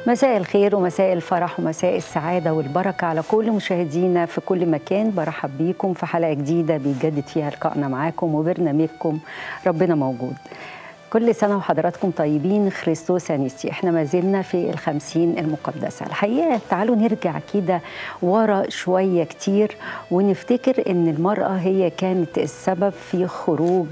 مساء الخير ومساء الفرح ومساء السعادة والبركة على كل مشاهدينا في كل مكان برحب بيكم في حلقة جديدة بيجدد فيها لقائنا معاكم وبرنامجكم ربنا موجود كل سنة وحضراتكم طيبين خريستوس أنيسي احنا ما زلنا في الخمسين المقدسة الحقيقة تعالوا نرجع كده ورا شوية كتير ونفتكر ان المرأة هي كانت السبب في خروج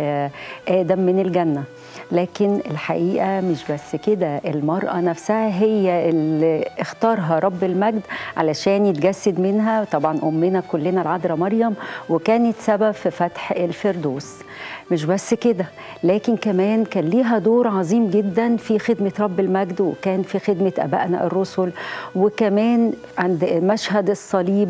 آدم من الجنة لكن الحقيقة مش بس كده المرأة نفسها هي اللي اختارها رب المجد علشان يتجسد منها طبعا أمنا كلنا العذراء مريم وكانت سبب في فتح الفردوس مش بس كده لكن كمان كان ليها دور عظيم جدا في خدمة رب المجد وكان في خدمة أبائنا الرسل وكمان عند مشهد الصليب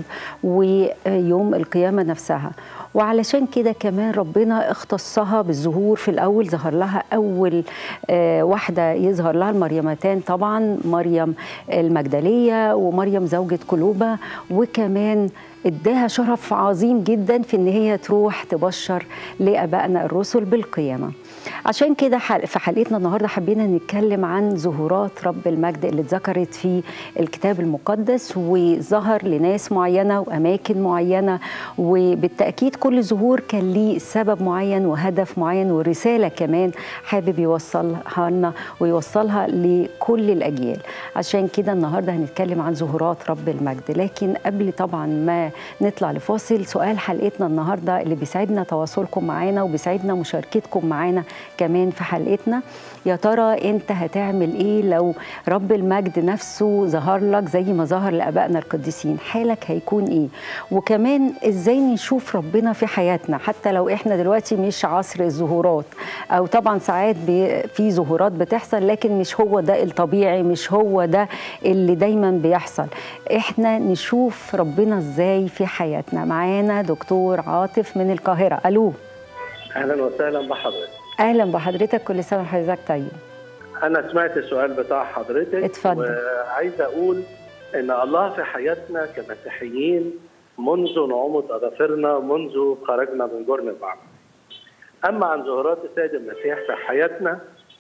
ويوم القيامة نفسها وعلشان كده كمان ربنا اختصها بالظهور في الأول ظهر لها أول آه واحدة يظهر لها المريمتان طبعا مريم المجدلية ومريم زوجة قلوبة وكمان اداها شرف عظيم جدا في ان هي تروح تبشر لابائنا الرسل بالقيامه عشان كده في حلقتنا النهارده حبينا نتكلم عن ظهورات رب المجد اللي اتذكرت في الكتاب المقدس وظهر لناس معينه واماكن معينه وبالتاكيد كل ظهور كان ليه سبب معين وهدف معين ورساله كمان حابب يوصلها لنا ويوصلها لكل الاجيال عشان كده النهارده هنتكلم عن ظهورات رب المجد لكن قبل طبعا ما نطلع لفاصل سؤال حلقتنا النهارده اللي بيسعدنا تواصلكم معانا وبيسعدنا مشاركتكم معانا كمان في حلقتنا يا ترى انت هتعمل ايه لو رب المجد نفسه ظهر لك زي ما ظهر لابائنا القديسين حالك هيكون ايه وكمان ازاي نشوف ربنا في حياتنا حتى لو احنا دلوقتي مش عصر الظهورات او طبعا ساعات في ظهورات بتحصل لكن مش هو ده الطبيعي مش هو ده اللي دايما بيحصل احنا نشوف ربنا ازاي في حياتنا معانا دكتور عاطف من القاهره الو اهلا وسهلا بحضرتك اهلا بحضرتك كل سنه وحضرتك طيب انا سمعت السؤال بتاع حضرتك اتفضل وعايز اقول ان الله في حياتنا كمسيحيين منذ نعومة اظافرنا منذ خرجنا من جرن البعض اما عن ظهورات السيد المسيح في حياتنا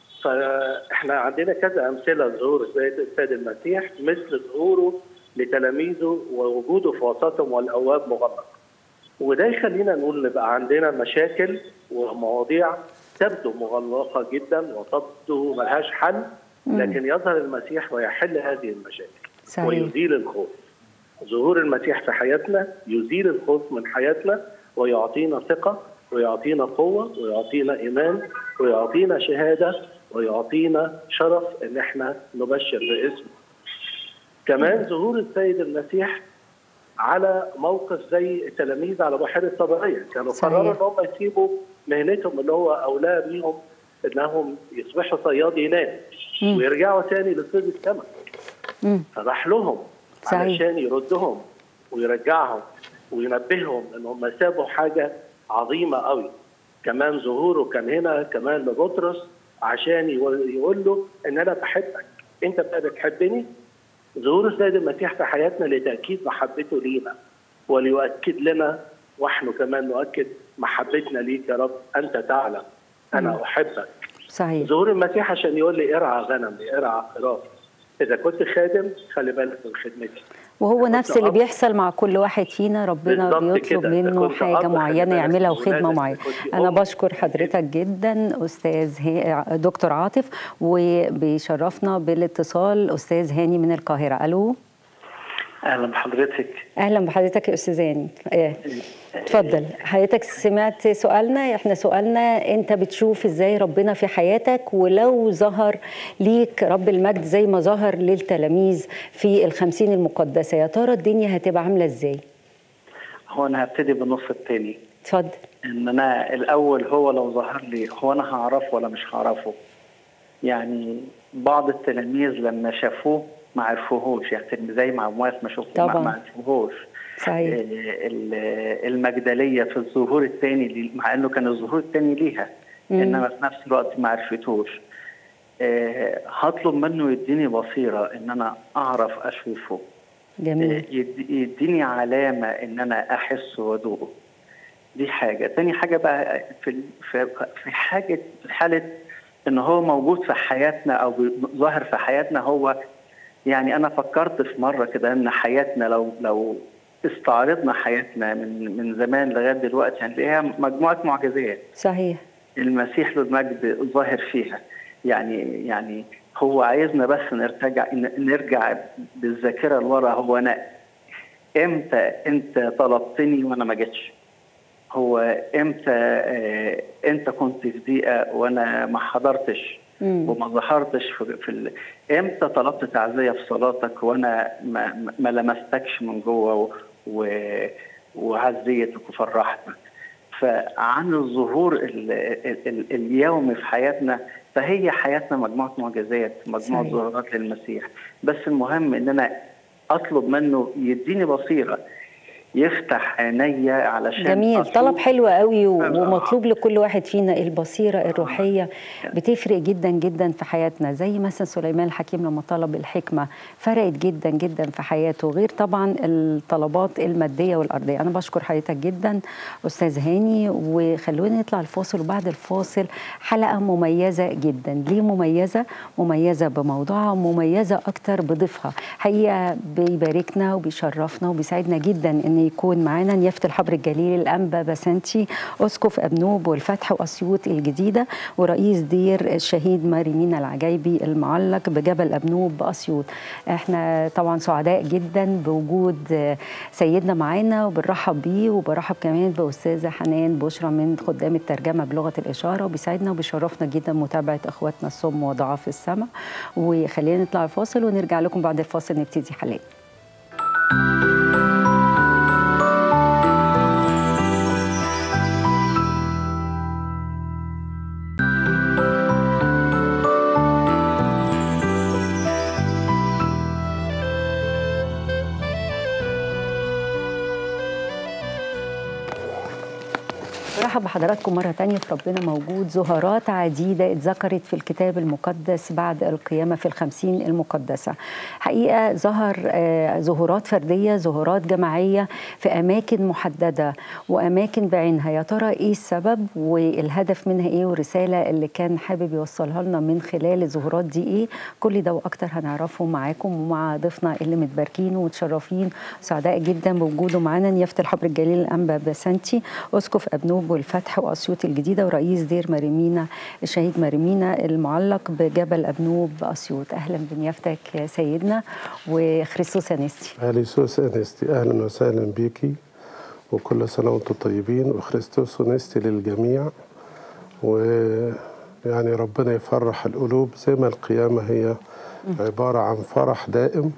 فاحنا عندنا كذا امثله لظهور السيد المسيح مثل ظهوره لتلاميذه ووجوده في وسطهم والابواب مغلقه وده يخلينا نقول نبقى عندنا مشاكل ومواضيع تبدو مغلقة جدا وتبدو ملهاش حل لكن يظهر المسيح ويحل هذه المشاكل صحيح. ويزيل الخوف ظهور المسيح في حياتنا يزيل الخوف من حياتنا ويعطينا ثقة ويعطينا قوة ويعطينا إيمان ويعطينا شهادة ويعطينا شرف إن احنا نبشر باسمه كمان ظهور السيد المسيح على موقف زي التلاميذ على بحيره طبريه كانوا قرروا ان هم يسيبوا مهنتهم اللي هو اولى بيهم انهم يصبحوا صيادين ويرجعوا تاني لصيد السمك فراح لهم صحيح. علشان يردهم ويرجعهم وينبههم ان هم سابوا حاجه عظيمه قوي كمان ظهوره كان هنا كمان لبطرس عشان يقول له ان انا بحبك انت بقى بتحبني ظهور السيد المسيح في حياتنا لتأكيد محبته لينا وليؤكد لنا ونحن كمان نؤكد محبتنا ليك يا رب أنت تعلم أنا أحبك صحيح ظهور المسيح عشان يقول لي ارعى غنمي ارعى خراف إذا كنت خادم خلي بالك من خدمتي وهو نفس اللي بيحصل مع كل واحد فينا ربنا بيطلب منه حاجه معينه يعملها وخدمه معينه انا بشكر حضرتك جدا استاذ دكتور عاطف وبيشرفنا بالاتصال استاذ هاني من القاهره الو اهلا بحضرتك اهلا بحضرتك يا استاذ هاني اتفضل حضرتك سمعت سؤالنا احنا سؤالنا انت بتشوف ازاي ربنا في حياتك ولو ظهر ليك رب المجد زي ما ظهر للتلاميذ في الخمسين المقدسة يا ترى الدنيا هتبقى عاملة ازاي هو انا هبتدي بالنص الثاني اتفضل ان انا الاول هو لو ظهر لي هو انا هعرفه ولا مش هعرفه يعني بعض التلاميذ لما شافوه ما عرفوهوش يعني زي مع عمواس ما شافوه ما عرفوهوش صحيح المجدليه في الظهور الثاني مع انه كان الظهور الثاني ليها مم. انما في نفس الوقت ما عرفتوش أه هطلب منه يديني بصيره ان انا اعرف اشوفه جميل أه يديني علامه ان انا احس وادوقه دي حاجه تاني حاجه بقى في في حاجه في حاله ان هو موجود في حياتنا او ظاهر في حياتنا هو يعني انا فكرت في مره كده ان حياتنا لو لو استعرضنا حياتنا من من زمان لغايه دلوقتي هنلاقيها مجموعه معجزات صحيح المسيح له المجد ظاهر فيها يعني يعني هو عايزنا بس نرتجع نرجع بالذاكره لورا هو انا امتى انت طلبتني وانا ما جيتش هو امتى آه انت كنت في ضيقه وانا ما حضرتش مم. وما ظهرتش في, في ال... امتى طلبت تعزيه في صلاتك وانا ما, ما لمستكش من جوه و... و... وعزيتك وفرحتك فعن الظهور ال... ال... ال... اليومي في حياتنا فهي حياتنا مجموعه معجزات مجموعه صحيح. ظهورات للمسيح بس المهم ان انا اطلب منه يديني بصيره يفتح عينيا علشان جميل أشوف- طلب حلو قوي و- آه. ومطلوب لكل واحد فينا البصيرة الروحية بتفرق جدا جدا في حياتنا زي مثلا سليمان الحكيم لما طلب الحكمة فرقت جدا جدا في حياته غير طبعا الطلبات المادية والأرضية أنا بشكر حضرتك جدا أستاذ هاني وخلونا نطلع الفاصل وبعد الفاصل حلقة مميزة جدا ليه مميزة؟ مميزة بموضوعها ومميزة أكتر بضيفها حقيقة بيباركنا وبيشرفنا وبيسعدنا جدا أن يكون معانا نيافة الحبر الجليل الأنبا بسنتي أسقف أبنوب والفتح وأسيوط الجديدة ورئيس دير الشهيد ماريمين العجايبي المعلق بجبل أبنوب بأسيوط احنا طبعا سعداء جدا بوجود سيدنا معانا وبنرحب بيه وبرحب كمان بأستاذة حنان بشرى من خدام الترجمة بلغة الإشارة وبيسعدنا وبيشرفنا جدا متابعة إخواتنا الصم وضعاف السمع وخلينا نطلع الفاصل ونرجع لكم بعد الفاصل نبتدي حلقة برحب بحضراتكم مرة تانية في ربنا موجود زهرات عديدة اتذكرت في الكتاب المقدس بعد القيامة في الخمسين المقدسة حقيقة ظهر آه، ظهورات فردية ظهورات جماعية في أماكن محددة وأماكن بعينها يا ترى إيه السبب والهدف منها إيه والرسالة اللي كان حابب يوصلها لنا من خلال الظهورات دي إيه كل ده وأكتر هنعرفه معاكم ومع ضيفنا اللي متباركين ومتشرفين سعداء جدا بوجوده معانا نيافة الحبر الجليل الأنبا بسنتي أسقف أبنوب والفتح وأسيوط الجديدة ورئيس دير مريمينا الشهيد مريمينا المعلق بجبل أبنوب بأسيوط أهلا بنيافتك يا سيدنا وخريستوس أنستي أليسوس أنستي أهلا وسهلا بيكي وكل سنة وأنتم طيبين وخريستوس أنستي للجميع ويعني ربنا يفرح القلوب زي ما القيامة هي عبارة عن فرح دائم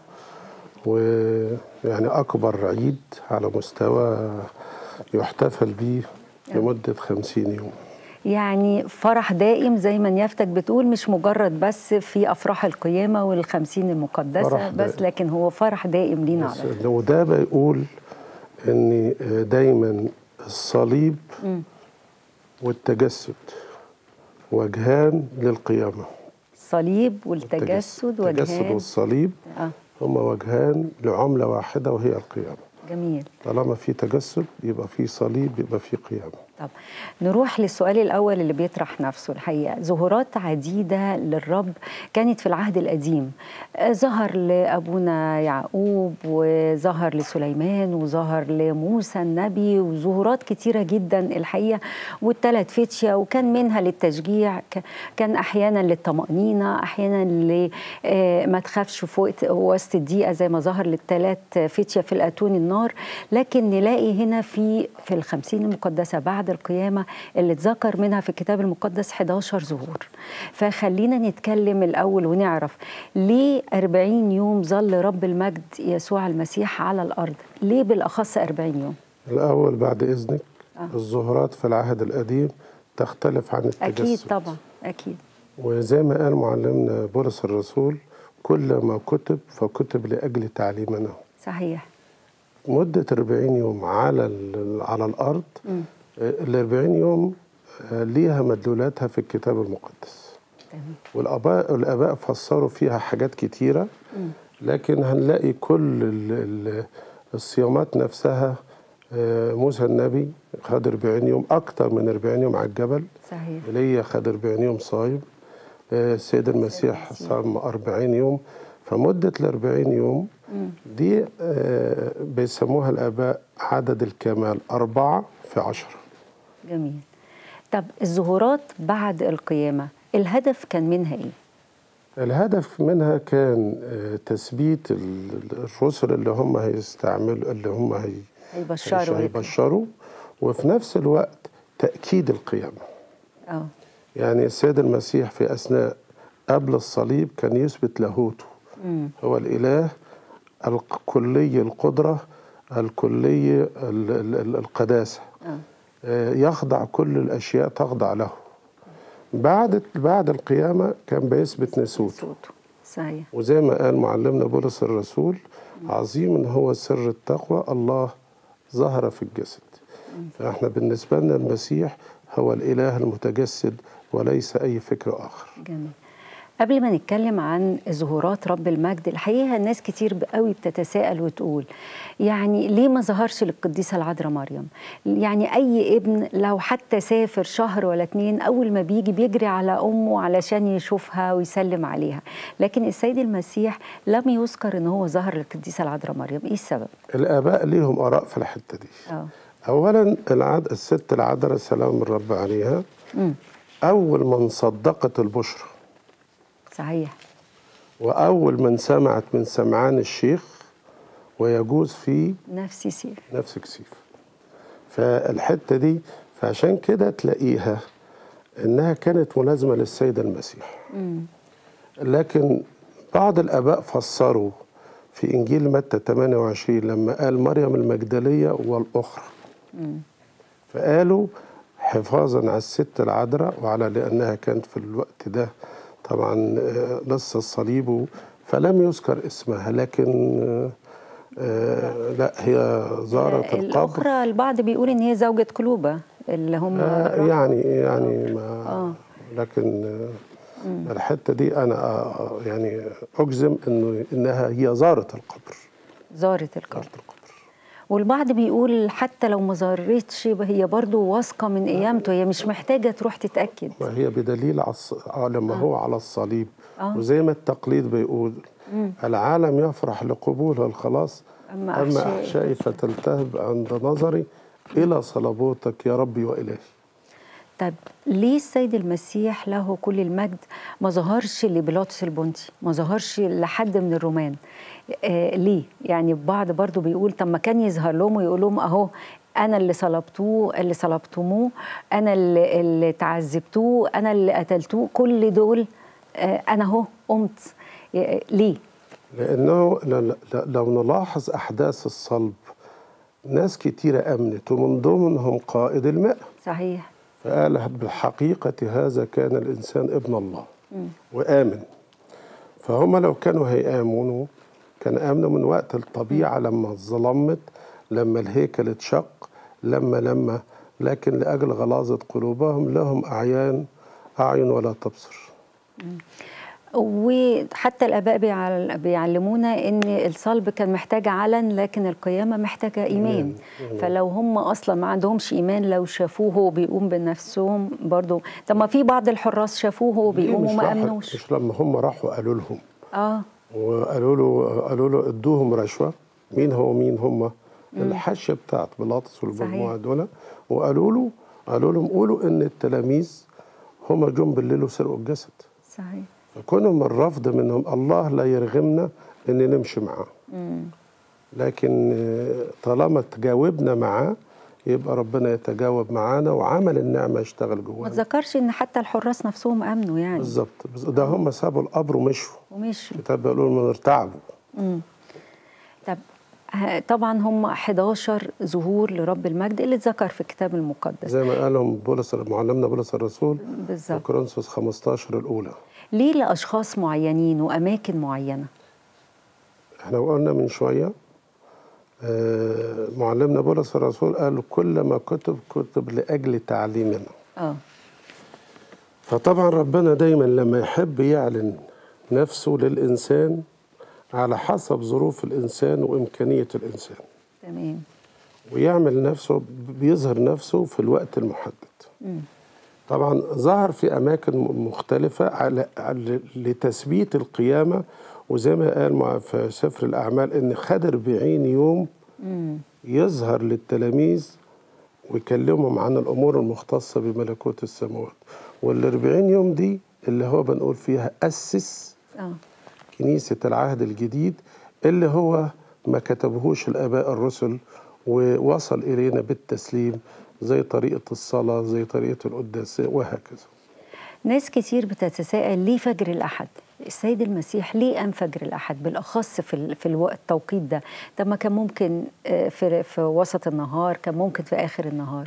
ويعني أكبر عيد على مستوى يحتفل به لمدة خمسين يوم يعني فرح دائم زي ما نيافتك بتقول مش مجرد بس في أفراح القيامة والخمسين المقدسة فرح بس دائم. لكن هو فرح دائم لينا على بس وده بيقول ان دايما الصليب والتجسد وجهان للقيامه الصليب والتجسد التجسد وجهان والصليب آه هما وجهان لعمله واحده وهي القيامه جميل طالما في تجسد يبقى في صليب يبقى في قيامه طب نروح للسؤال الأول اللي بيطرح نفسه الحقيقة ظهورات عديدة للرب كانت في العهد القديم آه، ظهر لأبونا يعقوب وظهر لسليمان وظهر لموسى النبي وظهورات كتيرة جدا الحقيقة والتلات فتية وكان منها للتشجيع ك- كان أحيانا للطمأنينة أحيانا ل آه، ما تخافش فوق وسط الدقيقة زي ما ظهر للتلات فتية في الأتون النار لكن نلاقي هنا في في الخمسين المقدسة بعد القيامة اللي اتذكر منها في الكتاب المقدس 11 ظهور فخلينا نتكلم الأول ونعرف ليه 40 يوم ظل رب المجد يسوع المسيح على الأرض ليه بالأخص 40 يوم الاول بعد اذنك الظهورات في العهد القديم تختلف عن التجسد أكيد طبعا أكيد وزي ما قال معلمنا بولس الرسول كل ما كتب فكتب لاجل تعليمنا صحيح مدة 40 يوم على ال- على الأرض ال 40 يوم آه، ليها مدلولاتها في الكتاب المقدس تمام والآباء الآباء فسروا فيها حاجات كتيرة لكن هنلاقي كل ال- ال- الصيامات نفسها آه، موسى النبي خد 40 يوم أكتر من 40 يوم على الجبل صحيح ايليا خد 40 يوم صايم آه، السيد المسيح صام 40 يوم فمدة الأربعين يوم دي آه، بيسموها الآباء عدد الكمال أربعة في عشرة جميل طب الظهورات بعد القيامة الهدف كان منها ايه؟ الهدف منها كان آه، تثبيت ال- الرسل اللي هم هيستعملوا اللي هم هي هيبشروا هيش- ويكرموا. هيبشروا وفي نفس الوقت تأكيد القيامة اه يعني السيد المسيح في أثناء قبل الصليب كان يثبت لاهوته هو الإله الكلي القدرة الكلي ال- ال- ال- القداسة آه، يخضع كل الأشياء تخضع له بعد بعد القيامة كان بيثبت نسوته صوته صحيح وزي ما قال معلمنا بولس الرسول عظيم ان هو سر التقوى الله ظهر في الجسد فاحنا بالنسبه لنا المسيح هو الاله المتجسد وليس اي فكر اخر جميل قبل ما نتكلم عن ظهورات رب المجد الحقيقه الناس كتير قوي بتتساءل وتقول يعني ليه ما ظهرش للقديسه العذراء مريم يعني اي ابن لو حتى سافر شهر ولا اتنين اول ما بيجي بيجري على امه علشان يشوفها ويسلم عليها لكن السيد المسيح لم يذكر ان هو ظهر للقديسه العذراء مريم ايه السبب الاباء ليهم اراء في الحته دي اه اولا العد... الست العذراء سلام الرب عليها امم اول من صدقت البشرى صحيح واول من سمعت من سمعان الشيخ ويجوز فيه نفسي سير نفس كسيف فالحته دي فعشان كده تلاقيها انها كانت ملازمه للسيد المسيح لكن بعض الاباء فسروا في انجيل متى 28 لما قال مريم المجدليه والاخرى فقالوا حفاظا على الست العذراء وعلى لانها كانت في الوقت ده طبعا آه، لسه الصليب فلم يذكر اسمها لكن آه، آه، لا هي زارت القبر الاخرى البعض بيقول ان هي زوجة كلوبة اللي هم آه، يعني يعني ما لكن آه، الحته دي انا آه، يعني اجزم انه انها هي زارت القبر زارت القبر زارت القبر والبعض بيقول حتى لو ما زارتش هي برضو واثقة من قيامته هي مش محتاجة تروح تتأكد ما هي بدليل على الص- آه، لما هو على الصليب آه. وزي ما التقليد بيقول العالم يفرح لقبول الخلاص أما اما أحشائي احشائي فتلتهب عند نظري الى صلبوتك يا ربي والهي طب ليه السيد المسيح له كل المجد ما ظهرش لبيلاطس البنطي ما ظهرش لحد من الرومان آه ليه يعني البعض برضو بيقول طب ما كان يظهر لهم ويقول لهم اهو انا اللي صلبتوه اللي صلبتموه انا اللي, اللي تعذبتوه انا اللي قتلتوه كل دول آه انا اهو قمت آه ليه لانه ل- ل- لو نلاحظ احداث الصلب ناس كتيره امنت ومن ضمنهم قائد الماء صحيح فقال بالحقيقة هذا كان الإنسان ابن الله وآمن فهم لو كانوا هيآمنوا كان آمنوا من وقت الطبيعة لما ظلمت لما الهيكل اتشق لما لما لكن لأجل غلاظة قلوبهم لهم أعيان أعين ولا تبصر وحتى الاباء بيعل- بيعلمونا ان الصلب كان محتاج علن لكن القيامه محتاجه ايمان فلو هم اصلا ما عندهمش ايمان لو شافوه وهو بيقوم بنفسهم برضو طب ما في بعض الحراس شافوه وهو بيقوم مش وما راحوا- امنوش مش لما هم راحوا قالوا لهم اه وقالوا له قالوا له ادوهم رشوه مين هو مين هم الحاشيه بتاعت بيلاطس والمجموعه صحيح. دول وقالوا له قالوا لهم قولوا ان التلاميذ هم جم بالليل وسرقوا الجسد صحيح فكونهم الرفض منهم الله لا يرغمنا ان نمشي معاه لكن آه، طالما تجاوبنا معاه يبقى ربنا يتجاوب معانا وعمل النعمه يشتغل ما جوانا تذكرش ان حتى الحراس نفسهم امنوا يعني بالظبط بس- ده هم سابوا القبر ومشوا ومشوا الكتاب بيقولوا من ارتعبوا طب ه- طبعا هم 11 ظهور لرب المجد اللي اتذكر في الكتاب المقدس زي ما قالهم بولس معلمنا بولس الرسول في بالظبط كورنثوس 15 الاولى ليه لاشخاص معينين واماكن معينه احنا قلنا من شويه آه، معلمنا بولس الرسول قال كل ما كتب كتب لاجل تعليمنا اه فطبعا ربنا دايما لما يحب يعلن نفسه للانسان على حسب ظروف الانسان وامكانيه الانسان تمام ويعمل نفسه بيظهر نفسه في الوقت المحدد طبعا ظهر في اماكن م- مختلفه على على- لتثبيت القيامه وزي ما قال مع- في سفر الأعمال إن خد 40 يوم يظهر للتلاميذ ويكلمهم عن الأمور المختصة بملكوت السماوات وال 40 يوم دي اللي هو بنقول فيها أسس اه كنيسة العهد الجديد اللي هو ما كتبهوش الآباء الرسل ووصل إلينا بالتسليم زي طريقة الصلاة زي طريقة القداس وهكذا ناس كتير بتتساءل ليه فجر الأحد السيد المسيح ليه قام فجر الأحد بالأخص في ال- في الوقت التوقيت ده طب ما كان ممكن آه، في في وسط النهار كان ممكن في آخر النهار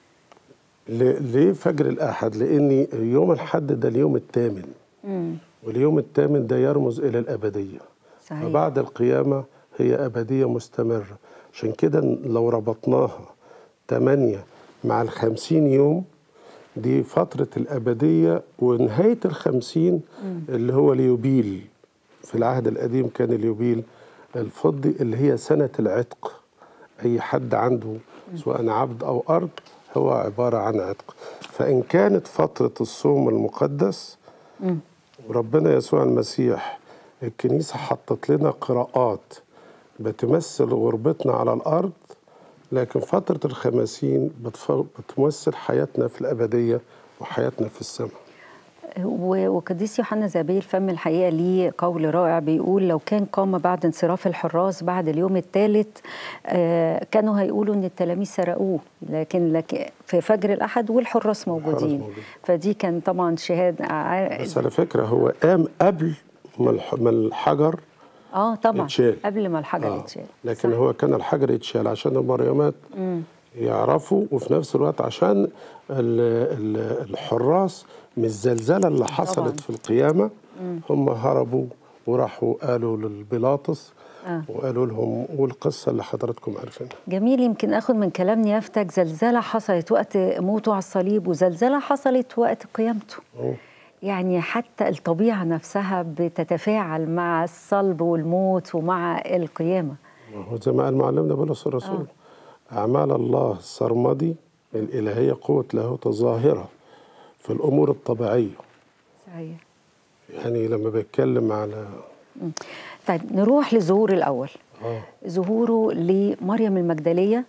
ل- ليه فجر الأحد؟ لأن يوم الحد ده اليوم الثامن مم. واليوم الثامن ده يرمز إلى الأبدية صحيح فبعد القيامة هي أبدية مستمرة عشان كده لو ربطناها تمانية مع الخمسين يوم دي فترة الأبدية ونهاية الخمسين اللي هو اليوبيل في العهد القديم كان اليوبيل الفضي اللي هي سنة العتق أي حد عنده سواء عبد أو أرض هو عبارة عن عتق فإن كانت فترة الصوم المقدس وربنا يسوع المسيح الكنيسة حطت لنا قراءات بتمثل غربتنا على الأرض لكن فترة الخمسين بتف- بتمثل حياتنا في الأبدية وحياتنا في السماء و- وقديس يوحنا زابيل الفم الحقيقه ليه قول رائع بيقول لو كان قام بعد انصراف الحراس بعد اليوم الثالث آه، كانوا هيقولوا ان التلاميذ سرقوه لكن لكن في فجر الاحد والحراس موجودين موجود. فدي كان طبعا شهاده ع- بس على فكرة هو قام قبل ما الح- ما الحجر اه طبعا يتشال. قبل ما الحجر آه. يتشال لكن صح. هو كان الحجر يتشال عشان المريمات يعرفوا وفي نفس الوقت عشان ال- ال- الحراس من الزلزلة اللي حصلت طبعاً. في القيامة هم هربوا وراحوا قالوا للبيلاطس آه. وقالوا لهم والقصة اللي حضراتكم عارفينها جميل يمكن اخد من كلام نيافتك زلزله حصلت وقت موته على الصليب وزلزله حصلت وقت قيامته يعني حتى الطبيعه نفسها بتتفاعل مع الصلب والموت ومع القيامه هو زي ما قال معلمنا بولس الرسول أعمال الله السرمدي الإلهية قوة له ظاهرة في الأمور الطبيعية صحيح يعني لما بيتكلم على طيب نروح للظهور الاول آه. ظهوره لمريم المجدليه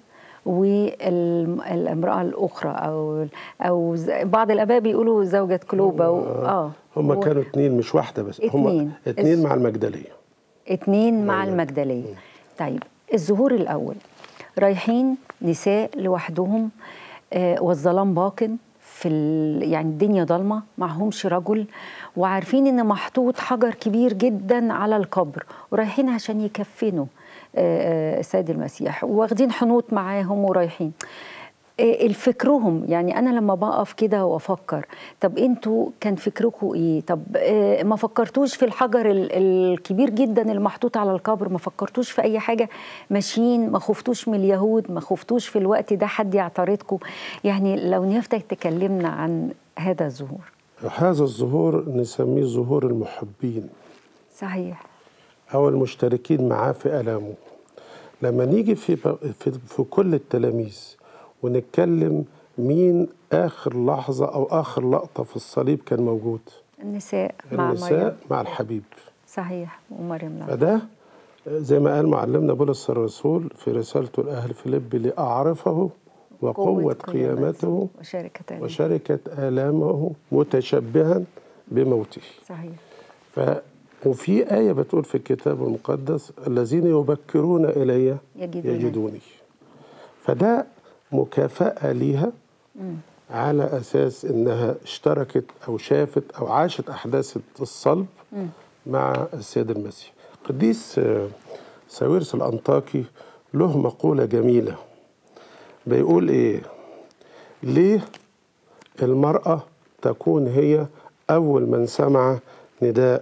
والامراه الاخرى او او ز- بعض الاباء بيقولوا زوجة كلوبا و... اه هم و- كانوا اتنين مش واحدة بس هم اتنين. اتنين اس- مع المجدلية اتنين مع المجدلية طيب الظهور الأول رايحين نساء لوحدهم آه والظلام باقن في ال... يعني الدنيا ضلمة معهمش رجل وعارفين ان محطوط حجر كبير جدا على القبر ورايحين عشان يكفنوا آه، آه، السيد المسيح واخدين حنوط معاهم ورايحين آه، الفكرهم يعني انا لما بقف كده وافكر طب انتوا كان فكركم ايه طب آه، ما فكرتوش في الحجر ال- الكبير جدا المحطوط على القبر ما فكرتوش في اي حاجه ماشيين ما خفتوش من اليهود ما خفتوش في الوقت ده حد يعترضكم يعني لو نفتك تكلمنا عن هذا الظهور هذا الظهور نسميه ظهور المحبين صحيح أو المشتركين معاه في ألامه لما نيجي في, في, في كل التلاميذ ونتكلم مين آخر لحظة أو آخر لقطة في الصليب كان موجود النساء مع النساء مريم مع الحبيب صحيح ومريم لا فده زي ما قال معلمنا بولس الرسول في رسالته لأهل فيليب لأعرفه وقوة قيامته وشركة وشركة آلامه متشبها بموته صحيح ف وفي آية بتقول في الكتاب المقدس الذين يبكرون إلي يجدونني. يجدوني فده مكافأة ليها على أساس إنها اشتركت أو شافت أو عاشت أحداث الصلب مع السيد المسيح قديس آه، ساويرس الأنطاكي له مقولة جميلة بيقول إيه ليه المرأة تكون هي أول من سمع نداء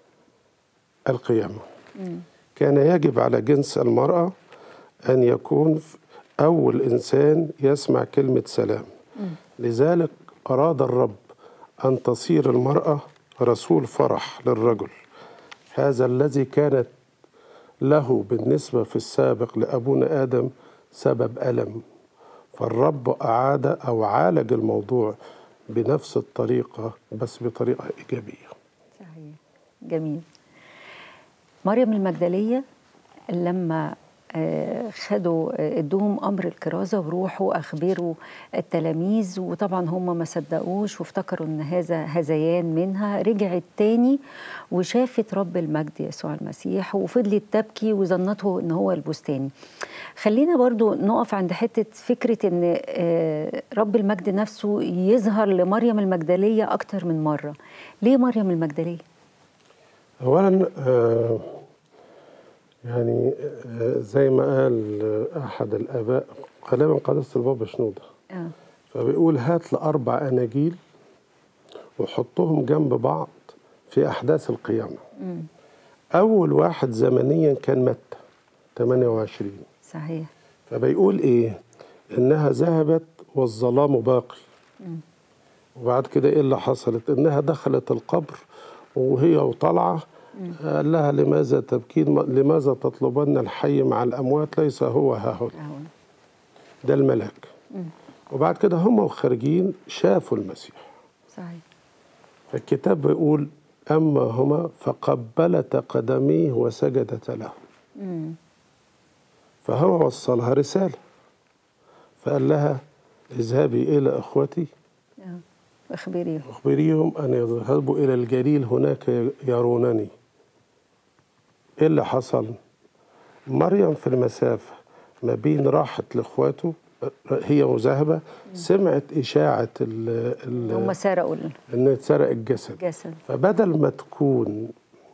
القيامة كان يجب على جنس المرأة أن يكون أول إنسان يسمع كلمة سلام لذلك أراد الرب أن تصير المرأة رسول فرح للرجل هذا الذي كانت له بالنسبة في السابق لأبونا آدم سبب ألم فالرب أعاد أو عالج الموضوع بنفس الطريقة بس بطريقة إيجابية صحيح جميل مريم المجدليه لما آه، خدوا آه، ادوهم امر الكرازه وروحوا اخبروا التلاميذ وطبعا هم ما صدقوش وافتكروا ان هذا هذيان منها رجعت تاني وشافت رب المجد يسوع المسيح وفضلت تبكي وظنته ان هو البستاني خلينا برضو نقف عند حته فكره ان آه، رب المجد نفسه يظهر لمريم المجدليه اكتر من مره ليه مريم المجدليه اولا آه، يعني آه، زي ما قال آه، احد الاباء غالبا قداسه البابا شنوده اه فبيقول هات لأربع أناجيل وحطهم جنب بعض في أحداث القيامة أول واحد زمنيا كان متى 28 صحيح فبيقول إيه إنها ذهبت والظلام باقي وبعد كده إيه اللي حصلت إنها دخلت القبر وهي وطالعة قال لها لماذا تبكين لماذا تطلبن الحي مع الأموات ليس هو ها هنا اهو ده الملاك وبعد كده هم وخارجين شافوا المسيح صحيح فالكتاب بيقول أما هما فقبلت قدميه وسجدت له مم. فهو وصلها رسالة فقال لها اذهبي إلى أخوتي اه اخبريهم أخبريهم أن يذهبوا إلى الجليل هناك يرونني إيه اللي حصل؟ مريم في المسافة ما بين راحت لإخواته هي وذهبة سمعت إشاعة ال- ال- هم سرقوا إن اتسرق الجسد الجسد فبدل ما تكون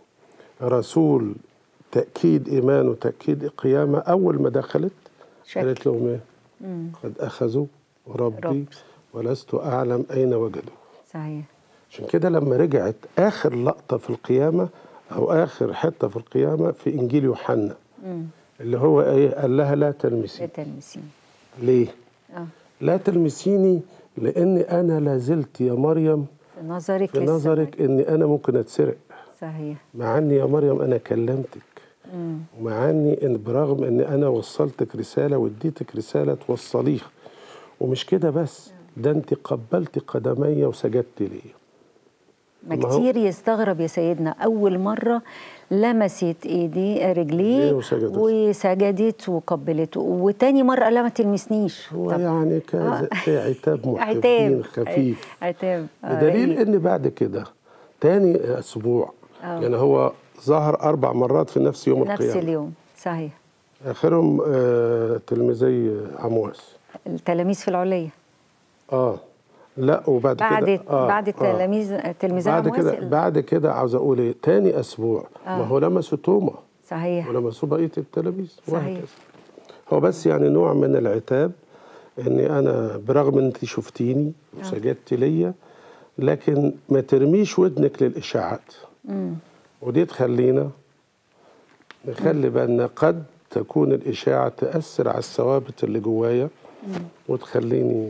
رسول تأكيد إيمان وتأكيد قيامة أول ما دخلت شك. قالت لهم إيه؟ مم. قد أخذوا ربي رب. ولست أعلم أين وجدوه صحيح عشان كده لما رجعت آخر لقطة في القيامة أو آخر حتة في القيامة في إنجيل يوحنا مم. اللي هو إيه؟ قال لها لا تلمسي لتلمسين ليه؟ اه لا تلمسيني لأن أنا لا زلت يا مريم في نظرك في لسه نظرك إني أنا ممكن أتسرق صحيح مع اني يا مريم انا كلمتك مم. ومع اني ان برغم ان انا وصلتك رساله واديتك رساله توصليها ومش كده بس ده انت قبلت قدمي وسجدت لي ما ما هو- كتير يستغرب يا سيدنا اول مره لمست ايديه رجليه رجليه وسجدت. وسجدت وقبلته وتاني مره قال لها ما تلمسنيش هو طب يعني كذا في عتاب محبين عتاب خفيف عتاب آه، بدليل رقيق. ان بعد كده تاني اسبوع آه. يعني هو ظهر اربع مرات في نفس يوم نفس القيامه اليوم صحيح اخرهم آه تلميذي عمواس التلاميذ في العليه اه لا وبعد بعد كده آه بعد آه. التلاميذ تلميذي بعد عمواس كده ال- بعد كده عاوز اقول ايه تاني اسبوع آه. ما هو لمسوا توما صحيح ولمسوا بقيه التلاميذ صحيح. وهكذا هو بس يعني نوع من العتاب اني انا برغم ان انت شفتيني وسجدت ليا لكن ما ترميش ودنك للاشاعات مم. ودي تخلينا نخلي بالنا قد تكون الاشاعه تاثر على الثوابت اللي جوايا وتخليني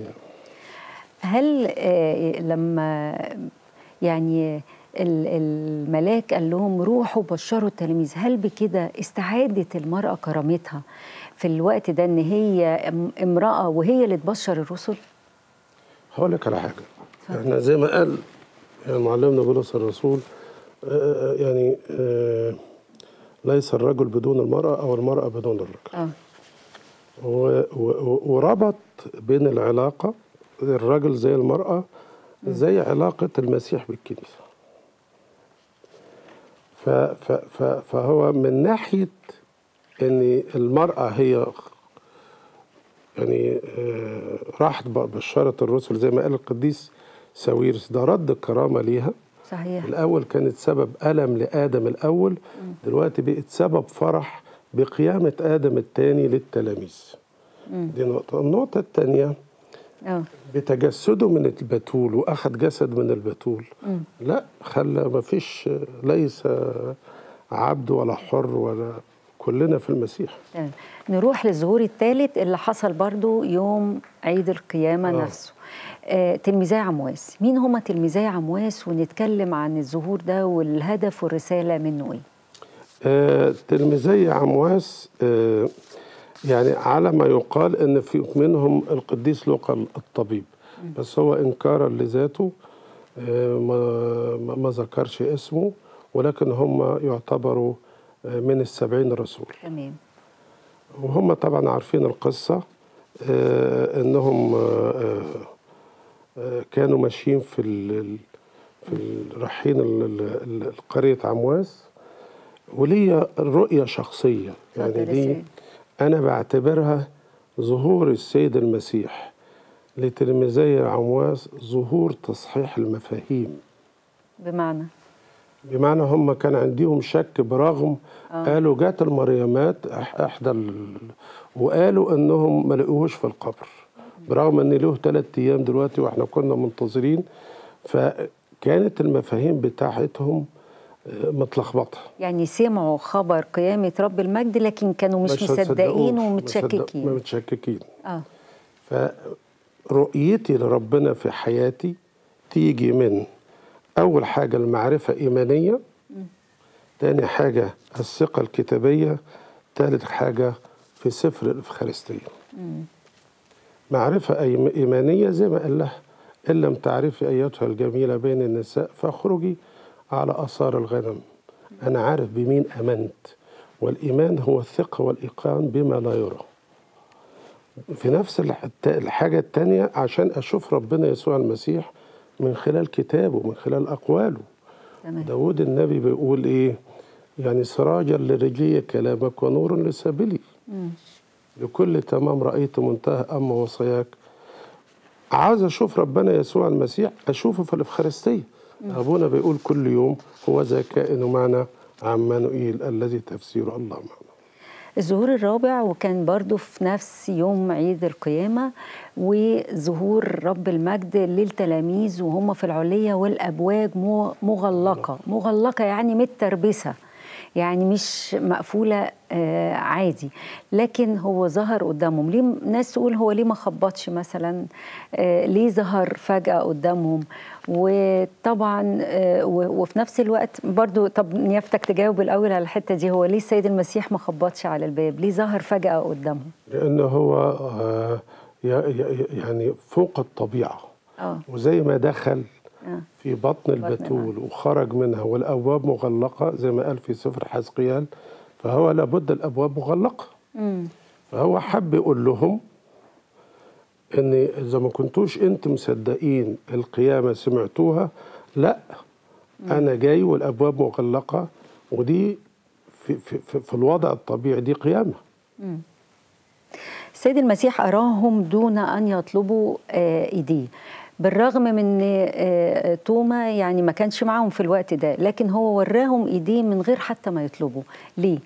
هل آه، لما يعني ال- الملاك قال لهم روحوا بشروا التلاميذ هل بكده استعادت المرأة كرامتها في الوقت ده ان هي ام- امرأة وهي اللي تبشر الرسل هقول لك على حاجه احنا زي ما قال يعني معلمنا بولس الرسول آه، يعني آه، ليس الرجل بدون المرأة أو المرأة بدون الرجل اه و- و- وربط بين العلاقة الرجل زي المرأة زي علاقة المسيح بالكنيسة ف ف ف فهو من ناحية ان المرأة هي يعني آه، راحت ب- بشرت الرسل زي ما قال القديس ساويرس ده رد الكرامة ليها صحيح الأول كانت سبب ألم لآدم الأول دلوقتي بقت سبب فرح بقيامة آدم الثاني للتلاميذ دي نقطة النقطة الثانية اه بتجسده من البتول وأخذ جسد من البتول لا خلى ما فيش ليس عبد ولا حر ولا كلنا في المسيح تمام. نروح للظهور الثالث اللي حصل برضو يوم عيد القيامة آه. نفسه آه تلميذي عمواس مين هما تلميذي عمواس ونتكلم عن الظهور ده والهدف والرسالة منه ايه آه، تلميذي عمواس آه، يعني على ما يقال ان في منهم القديس لوقا الطبيب بس هو انكارا لذاته آه، ما ما- ما ذكرش اسمه ولكن هم يعتبروا آه، من السبعين رسول تمام وهم طبعا عارفين القصة آه، انهم آه، آه، آه، كانوا ماشيين في ال في ال- رايحين ال- ال- ال- قرية عمواس وليا رؤية شخصية يعني اتفضل يا دي سيد. أنا بعتبرها ظهور السيد المسيح لتلميذي عمواس ظهور تصحيح المفاهيم بمعنى بمعنى هم كان عندهم شك برغم قالوا جات المريمات أح- احدى ال... وقالوا انهم ما لقوهوش في القبر برغم ان له ثلاث ايام دلوقتي واحنا كنا منتظرين فكانت المفاهيم بتاعتهم آه، متلخبطه يعني سمعوا خبر قيامة رب المجد لكن كانوا مش هتصدقوش، مصدقين ما صدق- ومتشككين متشككين اه فرؤيتي لربنا في حياتي تيجي من أول حاجة المعرفة إيمانية تاني حاجة الثقة الكتابية تالت حاجة في سفر الإفخارستية معرفة أي- إيمانية زي ما قال لها إن لم تعرفي أيتها الجميلة بين النساء فاخرجي على آثار الغنم أنا عارف بمين أمنت والإيمان هو الثقة والإيقان بما لا يرى في نفس الح- الت- الحاجة التانية عشان أشوف ربنا يسوع المسيح من خلال كتابه من خلال أقواله تمام داود النبي بيقول إيه يعني سراجا لرجلي كلامك ونور لسبيلي لكل تمام رأيت منتهى أما وصاياك عاوز أشوف ربنا يسوع المسيح أشوفه في الإفخارستية أبونا بيقول كل يوم هو ذا كائن معنا عمانوئيل الذي تفسيره الله معنا الظهور الرابع وكان برضو في نفس يوم عيد القيامة وظهور رب المجد للتلاميذ وهم في العلية والأبواب مو- مغلقة مغلقة يعني متربسة يعني مش مقفولة آه عادي لكن هو ظهر قدامهم ليه ناس تقول هو ليه ما خبطش مثلا آه ليه ظهر فجأة قدامهم وطبعا آه و- وفي نفس الوقت برضو طب نيافتك تجاوب الأول على الحتة دي هو ليه السيد المسيح ما خبطش على الباب ليه ظهر فجأة قدامهم لأنه هو آه، ي- ي- يعني فوق الطبيعة اه وزي ما دخل اه في بطن البتول وخرج منها والأبواب مغلقة زي ما قال في سفر حزقيال فهو لابد الأبواب مغلقة امم فهو حب يقول لهم ان اذا ما كنتوش انتم مصدقين القيامه سمعتوها لا انا جاي والابواب مغلقه ودي في, في, في, في الوضع الطبيعي دي قيامه السيد المسيح أراهم دون أن يطلبوا آه، إيديه بالرغم من ان آه، توما يعني ما كانش معاهم في الوقت ده لكن هو وراهم ايديه من غير حتى ما يطلبوا ليه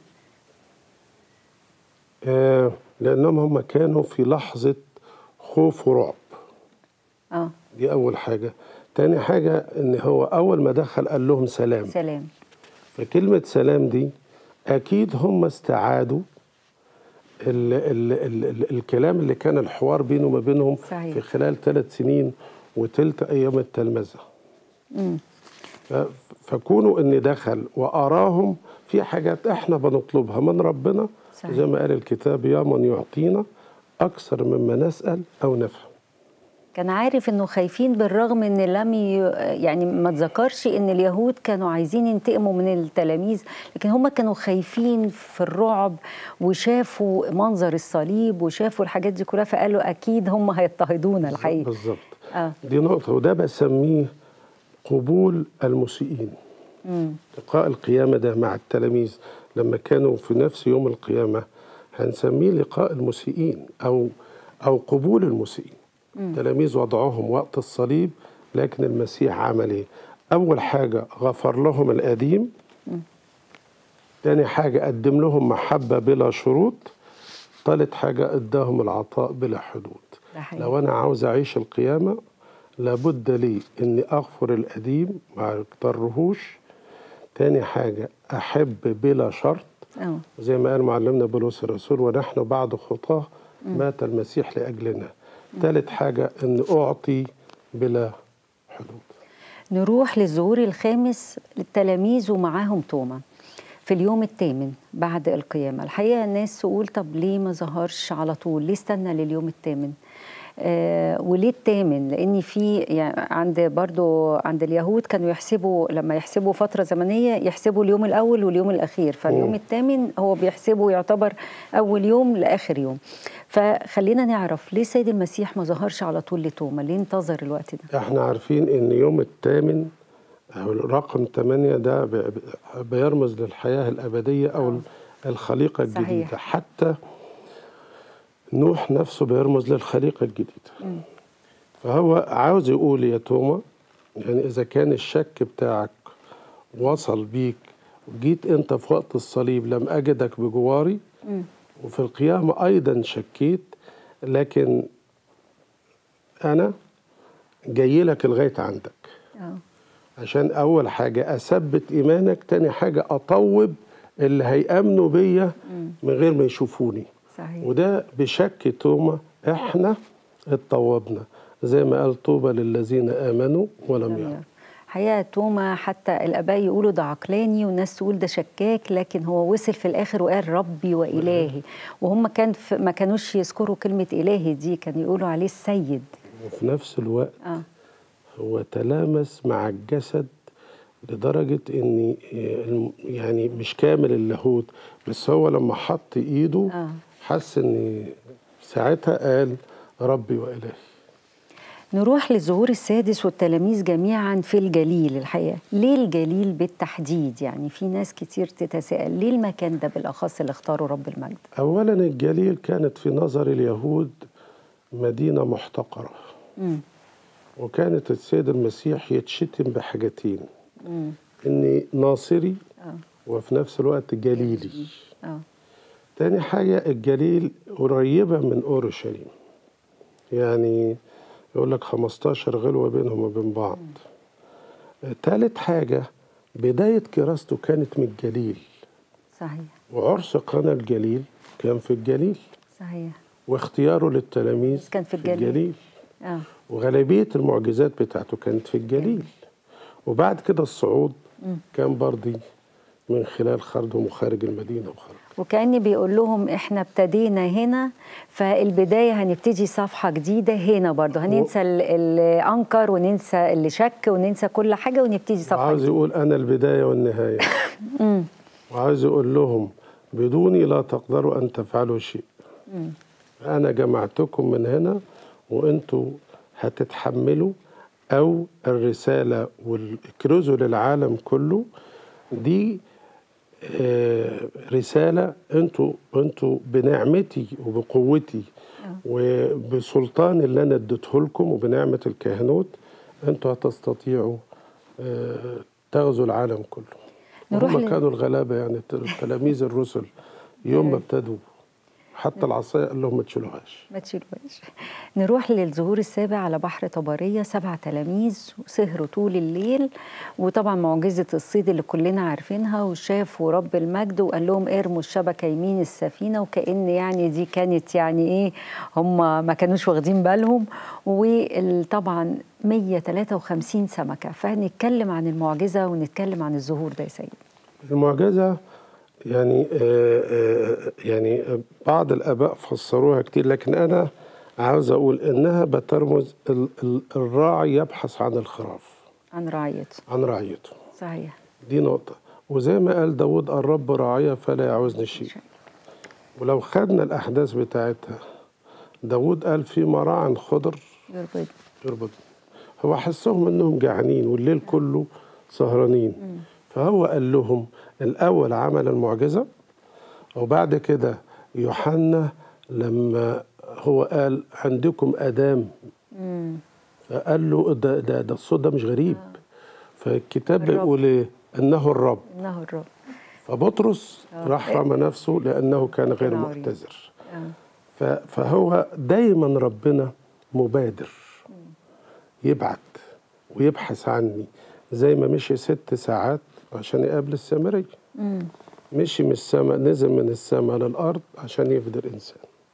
آه لانهم هم كانوا في لحظه خوف ورعب اه دي اول حاجه تاني حاجه ان هو اول ما دخل قال لهم سلام سلام فكلمة سلام دي أكيد هم استعادوا ال ال ال ال الكلام اللي كان الحوار بينه وما بينهم صحيح. في خلال ثلاث سنين وتلت أيام التلمذة مم. ف- فكونوا إن دخل وأراهم في حاجات إحنا بنطلبها من ربنا صحيح. زي ما قال الكتاب يا من يعطينا أكثر مما نسأل أو نفهم كان عارف انه خايفين بالرغم ان لم ي... يعني ما تذكرش ان اليهود كانوا عايزين ينتقموا من التلاميذ لكن هم كانوا خايفين في الرعب وشافوا منظر الصليب وشافوا الحاجات دي كلها فقالوا اكيد هم هيضطهدونا الحقيقه بالظبط اه دي نقطة وده بسميه قبول المسيئين مم. لقاء القيامة ده مع التلاميذ لما كانوا في نفس يوم القيامة هنسميه لقاء المسيئين أو أو قبول المسيئين التلاميذ وضعهم وقت الصليب لكن المسيح عمل إيه؟ أول حاجة غفر لهم القديم تاني حاجة قدم لهم محبة بلا شروط تالت حاجة اداهم العطاء بلا حدود ده حقيقي. لو أنا عاوز أعيش القيامة لابد لي إني أغفر القديم ما أكترهوش تاني حاجة أحب بلا شرط اه زي ما قال معلمنا بولس الرسول ونحن بعد خطاه مات المسيح لأجلنا تالت حاجة أن أعطي بلا حدود نروح للظهور الخامس للتلاميذ ومعاهم توما في اليوم الثامن بعد القيامة الحقيقة الناس تقول طب ليه ما ظهرش على طول ليه استنى لليوم الثامن آه وليه الثامن لان في يعني عند برضو عند اليهود كانوا يحسبوا لما يحسبوا فتره زمنيه يحسبوا اليوم الاول واليوم الاخير فاليوم مم. الثامن هو بيحسبه يعتبر اول يوم لاخر يوم فخلينا نعرف ليه السيد المسيح ما ظهرش على طول لتوما ليه انتظر الوقت ده احنا عارفين ان يوم الثامن او الرقم 8 ده ب- ب- بيرمز للحياه الابديه او آه. الخليقه صحيح. الجديده حتى نوح نفسه بيرمز للخليقه الجديده فهو عاوز يقول يا توما يعني اذا كان الشك بتاعك وصل بيك وجيت انت في وقت الصليب لم اجدك بجواري مم. وفي القيامه ايضا شكيت لكن انا جاي لك لغايه عندك اه عشان اول حاجه اثبت ايمانك تاني حاجه اطوب اللي هيامنوا بيا من غير ما يشوفوني صحيح وده بشك توما احنا اتطوبنا زي ما قال طوبى للذين امنوا ولم يروا حقيقة توما حتى الآباء يقولوا ده عقلاني والناس تقول ده شكاك لكن هو وصل في الآخر وقال ربي وإلهي وهم كان في ما كانوش يذكروا كلمة إلهي دي كانوا يقولوا عليه السيد وفي نفس الوقت اه هو تلامس مع الجسد لدرجة إن الم- يعني مش كامل اللاهوت بس هو لما حط إيده آه. حس إن ساعتها قال ربي وإلهي نروح للظهور السادس والتلاميذ جميعا في الجليل الحقيقة ليه الجليل بالتحديد يعني في ناس كتير تتساءل ليه المكان ده بالأخص اللي اختاره رب المجد أولا الجليل كانت في نظر اليهود مدينة محتقرة مم. وكانت السيد المسيح يتشتم بحاجتين مم. إني ناصري اه وفي نفس الوقت جليلي اه تاني حاجة الجليل قريبة من أورشليم يعني يقول لك 15 غلوة بينهم وبين بعض تالت حاجة بداية كراسته كانت من الجليل صحيح وعرس قنا الجليل كان في الجليل صحيح واختياره للتلاميذ كان في الجليل. اه وغالبية المعجزات بتاعته كانت في الجليل وبعد كده الصعود كان برضي من خلال خرجهم خارج المدينة وخارج وكأني بيقول لهم احنا ابتدينا هنا فالبداية هنبتدي صفحة جديدة هنا برضو هننسى ال- اللي أنكر وننسى اللي شك وننسى كل حاجة ونبتدي صفحة وعاوز جديدة يقول أنا البداية والنهاية وعاوز يقول لهم بدوني لا تقدروا أن تفعلوا شيء أنا جمعتكم من هنا وأنتوا هتتحملوا أو الرسالة والكرزوا للعالم كله دي آه، رسالة انتوا انتوا بنعمتي وبقوتي وبسلطان اللي انا اديته لكم وبنعمة الكهنوت انتوا هتستطيعوا آه، تغزوا العالم كله نروح هم ل- كانوا الغلابة يعني تلاميذ الرسل يوم ما ابتدوا حتى العصاية قال لهم ما تشيلوهاش ما تشيلوهاش نروح للظهور السابع على بحر طبرية سبع تلاميذ سهروا طول الليل وطبعا معجزة الصيد اللي كلنا عارفينها وشافوا رب المجد وقال لهم ارموا الشبكة يمين السفينة وكأن يعني دي كانت يعني ايه هم ما كانوش واخدين بالهم وطبعا 153 سمكة فهنتكلم عن المعجزة ونتكلم عن الظهور ده يا سيد المعجزة يعني آه، آه، يعني بعض الآباء فسروها كتير لكن أنا عاوز أقول إنها بترمز ال- ال- الراعي يبحث عن الخراف عن رعيته عن رعيته صحيح دي نقطة وزي ما قال داود الرب راعية فلا يعوزني شيء ولو خدنا الأحداث بتاعتها داود قال في مراع خضر يربط يربط هو حسهم انهم جعانين والليل كله سهرانين فهو قال لهم الاول عمل المعجزه وبعد كده يوحنا لما هو قال عندكم ادام فقال له ده ده, ده الصوت ده مش غريب فالكتاب الرب. بيقول ايه انه الرب انه الرب فبطرس راح رمى نفسه لانه كان غير كان عريض. معتذر آه. ف- فهو دايما ربنا مبادر يبعت ويبحث عني زي ما مشي ست ساعات عشان يقابل السامري مشي من السماء نزل من السماء للأرض عشان يفدي الإنسان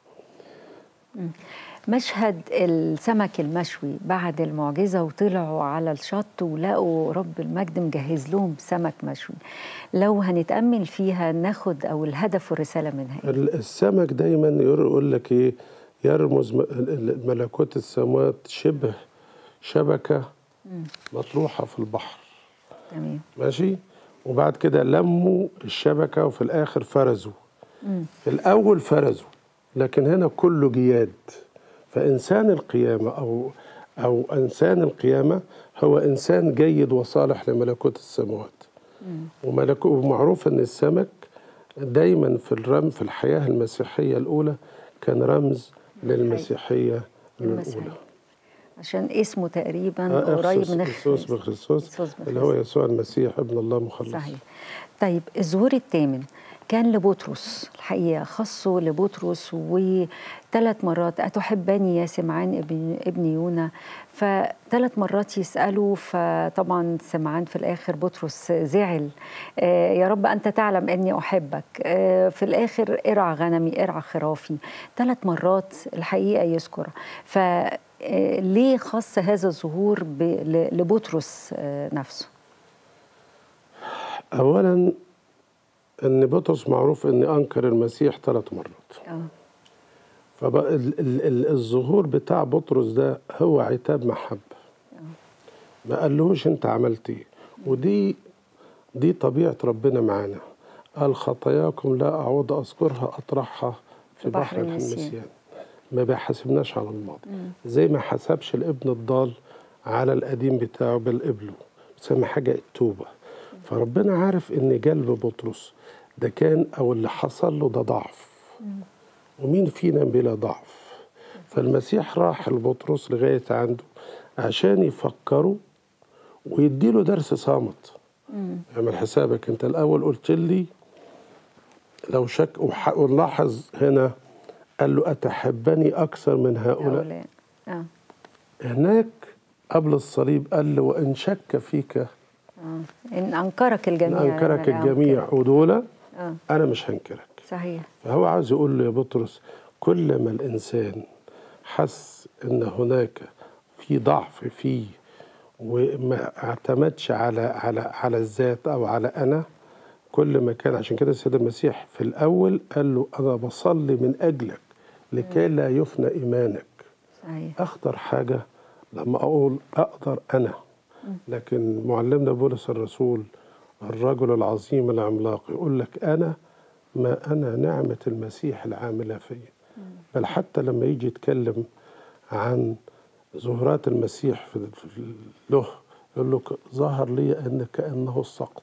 مشهد السمك المشوي بعد المعجزة وطلعوا على الشط ولقوا رب المجد مجهز لهم سمك مشوي لو هنتأمل فيها ناخد أو الهدف والرسالة منها إيه؟ ال- السمك دايما يقول لك إيه يرمز م- ال- ال- ملكوت السماوات شبه شبكة مطروحة في البحر تمام ماشي وبعد كده لموا الشبكة وفي الآخر فرزوا في الأول فرزوا لكن هنا كله جياد فإنسان القيامة أو أو إنسان القيامة هو إنسان جيد وصالح لملكوت السماوات وملكو ومعروف إن السمك دايما في الرم في الحياة المسيحية الأولى كان رمز للمسيحية المسيحية. الأولى عشان اسمه تقريبا آه، قريب إخسوس- من إخسوس الخ- بخريستوس إخسوس اللي هو يسوع المسيح ابن الله مخلص صحيح طيب الظهور الثامن كان لبطرس الحقيقة خصه لبطرس وثلاث مرات أتحبني يا سمعان ابن, ابن يونا فثلاث مرات يسأله فطبعا سمعان في الآخر بطرس زعل آه يا رب أنت تعلم أني أحبك آه في الآخر ارعى غنمي ارعى خرافي ثلاث مرات الحقيقة يذكر ف آه، ليه خص هذا الظهور ب- ل- لبطرس آه، نفسه اولا ان بطرس معروف ان انكر المسيح ثلاث مرات اه فبقى ال- ال- ال- الظهور بتاع بطرس ده هو عتاب محبه ما قالهوش انت عملت ايه ودي دي طبيعه ربنا معانا قال خطاياكم لا اعود اذكرها اطرحها في بحر بحر النسيان. النسيان ما بيحاسبناش على الماضي زي ما حسبش الابن الضال على القديم بتاعه بل قبله بتسمى حاجه التوبه فربنا عارف ان قلب بطرس ده كان او اللي حصل له ده ضعف ومين فينا بلا ضعف فالمسيح راح لبطرس لغايه عنده عشان يفكره ويديله درس صامت اعمل حسابك انت الاول قلت لي لو شك وح- ونلاحظ هنا قال له أتحبني أكثر من هؤلاء هؤلاء اه هناك قبل الصليب قال له وإن شك فيك اه ان انكرك إن الجميع أنكرك أنا لا الجميع أنكرك. ودول اه أنا مش هنكرك صحيح فهو عاوز يقول له يا بطرس كل ما الإنسان حس إن هناك في ضعف فيه وما اعتمدش على على على الذات أو على أنا كل ما كان عشان كده السيد المسيح في الأول قال له أنا بصلي من أجلك لكي لا يفنى إيمانك صحيح أخطر حاجة لما أقول أقدر أنا لكن معلمنا بولس الرسول الرجل العظيم العملاق يقول لك أنا ما أنا نعمة المسيح العاملة فيا بل حتى لما يجي يتكلم عن ظهورات المسيح في في له يقول لك ظهر لي أن كأنه السقط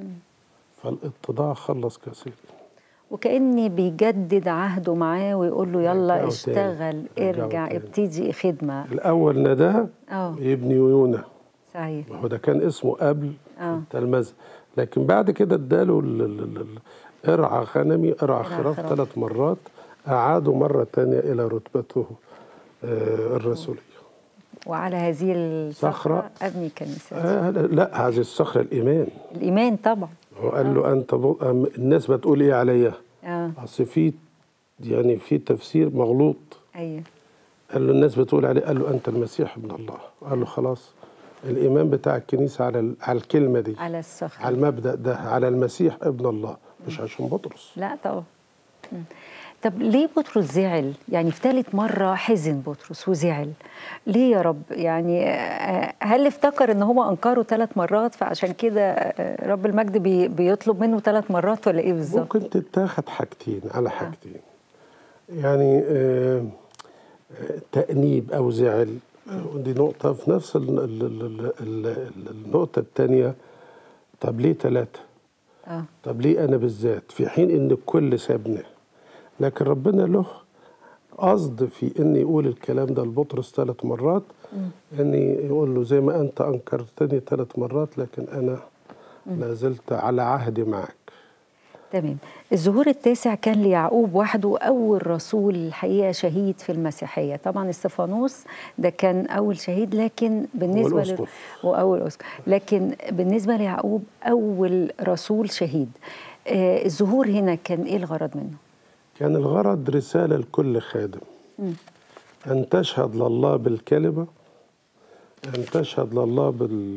فالاتضاع خلص كثير وكأني بيجدد عهده معاه ويقول له يلا رجعه اشتغل تاني. رجعه ارجع تاني. ابتدي خدمة الأول نداه اه ابن يونا صحيح ما هو ده كان اسمه قبل اه التلمذة لكن بعد كده اداله ال- ال- ال- ال- ارعى غنمي ارعى خراف خراف. ثلاث مرات أعاده مرة تانية إلى رتبته آه، الرسولية وعلى هذه الصخرة صخرة. أبني كنيسة آه لا هذه الصخرة الإيمان الإيمان طبعا هو قال له أنت ب... أم- الناس بتقول إيه عليا اه أصل في يعني في تفسير مغلوط أيوه قال له الناس بتقول عليه قال له أنت المسيح ابن الله قال له خلاص الإيمان بتاع الكنيسة على ال- على الكلمة دي على الصخرة على المبدأ ده على المسيح ابن الله مش عشان بطرس لا طبعا مم. طب ليه بطرس زعل؟ يعني في ثالث مرة حزن بطرس وزعل. ليه يا رب؟ يعني آه، هل افتكر ان هو انكره ثلاث مرات فعشان كده آه، رب المجد بي بيطلب منه ثلاث مرات ولا ايه بالظبط؟ ممكن تتاخد حاجتين على حاجتين يعني آه، آه، تأنيب أو زعل ودي نقطة في نفس ال- ال- ال- ال- ال- النقطة الثانية طب ليه ثلاثة؟ اه طب ليه أنا بالذات؟ في حين إن الكل سابنا لكن ربنا له قصد في إن يقول الكلام ده لبطرس ثلاث مرات إن يقول له زي ما أنت أنكرتني ثلاث مرات لكن أنا لا زلت على عهدي معك تمام. الظهور التاسع كان ليعقوب وحده اول رسول الحقيقه شهيد في المسيحيه، طبعا استفانوس ده كان اول شهيد لكن بالنسبه ل... والأسقف. واول اسقف، لكن بالنسبه ليعقوب اول رسول شهيد. آه الظهور هنا كان ايه الغرض منه؟ كان الغرض رسالة لكل خادم أن تشهد لله بالكلمة أن تشهد لله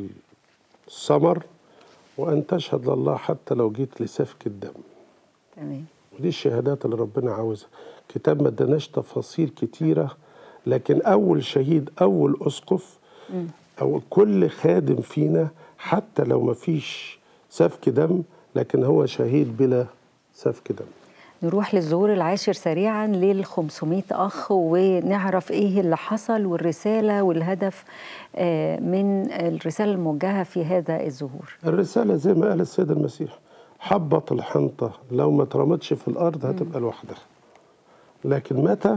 بالثمر وأن تشهد لله حتى لو جيت لسفك الدم تمام ودي الشهادات اللي ربنا عاوزها كتاب ما اداناش تفاصيل كتيرة لكن أول شهيد أول أسقف أو كل خادم فينا حتى لو ما فيش سفك دم لكن هو شهيد بلا سفك دم نروح للظهور العاشر سريعا لل 500 اخ ونعرف ايه اللي حصل والرساله والهدف آه، من الرساله الموجهه في هذا الظهور الرسالة زي ما قال السيد المسيح حبط الحنطة لو ما اترمتش في الأرض هتبقى لوحدها لكن متى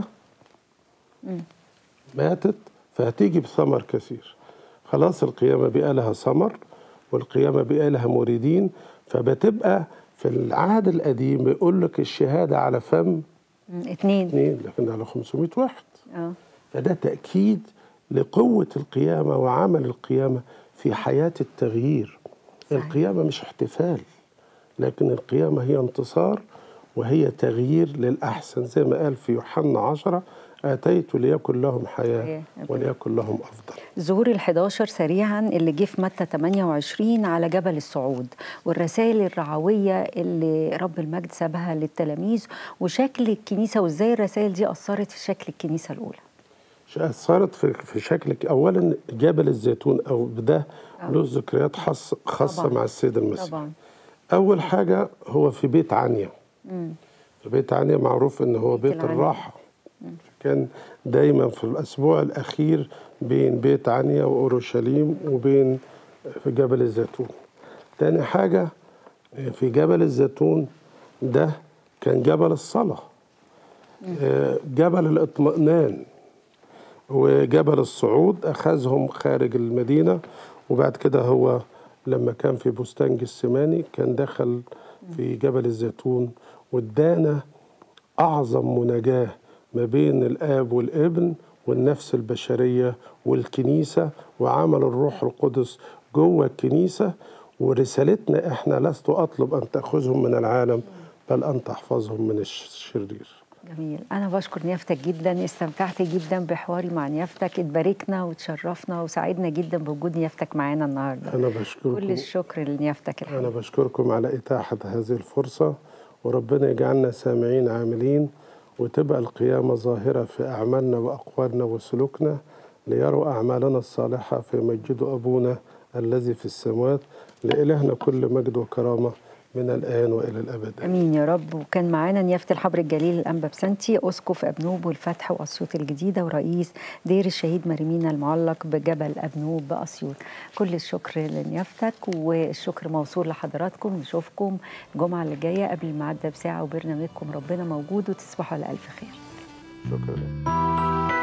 ماتت فهتيجي بثمر كثير خلاص القيامة بقى لها ثمر والقيامة بقى لها مريدين فبتبقى في العهد القديم بيقول لك الشهادة على فم مم، اتنين اثنين لكن على 500 واحد اه فده تأكيد لقوة القيامة وعمل القيامة في حياة التغيير صحيح. القيامة مش احتفال لكن القيامة هي انتصار وهي تغيير للأحسن زي ما قال في يوحنا عشرة آتيت ليكن لهم حياة حياة. وليكن لهم أفضل ظهور ال 11 سريعا اللي جه في متى 28 على جبل الصعود والرسائل الرعويه اللي رب المجد سابها للتلاميذ وشكل الكنيسه وازاي الرسائل دي اثرت في شكل الكنيسه الاولى صارت في في شكل أولا جبل الزيتون أو ده له ذكريات حص- خاصة طبعاً. مع السيد المسيح طبعا أول حاجة هو في بيت عنيا مم. في بيت عنيا معروف إن هو بيت بيت العنيا. الراحة كان دايما في الأسبوع الأخير بين بيت عنيا وأورشليم وبين في جبل الزيتون تاني حاجة في جبل الزيتون ده كان جبل الصلاة آه، جبل الاطمئنان وجبل الصعود أخذهم خارج المدينة وبعد كده هو لما كان في بستان جسماني كان دخل في جبل الزيتون وادانا أعظم مناجاة ما بين الآب والابن والنفس البشرية والكنيسة وعمل الروح القدس جوه الكنيسة ورسالتنا احنا لست أطلب أن تأخذهم من العالم بل أن تحفظهم من الشرير جميل أنا بشكر نيافتك جدا استمتعت جدا بحواري مع نيافتك اتباركنا وتشرفنا وسعدنا جدا بوجود نيافتك معانا النهارده أنا كل بشكركم الشكر لنيافتك أنا الحقيقة بشكركم على إتاحة هذه الفرصة وربنا يجعلنا سامعين عاملين وتبقى القيامة ظاهرة في أعمالنا وأقوالنا وسلوكنا ليروا أعمالنا الصالحة فيمجدوا أبونا الذي في السماوات لإلهنا كل مجد وكرامة من الآن وإلى الأبد امين يا رب وكان معانا نيافه الحبر الجليل الانبا بسنتي اسقف ابنوب والفتح واسيوط الجديده ورئيس دير الشهيد مريمينا المعلق بجبل ابنوب باسيوط كل الشكر لنيافتك والشكر موصول لحضراتكم نشوفكم الجمعه اللي جايه قبل الميعاد ده بساعه وبرنامجكم ربنا موجود وتصبحوا على الف خير شكرا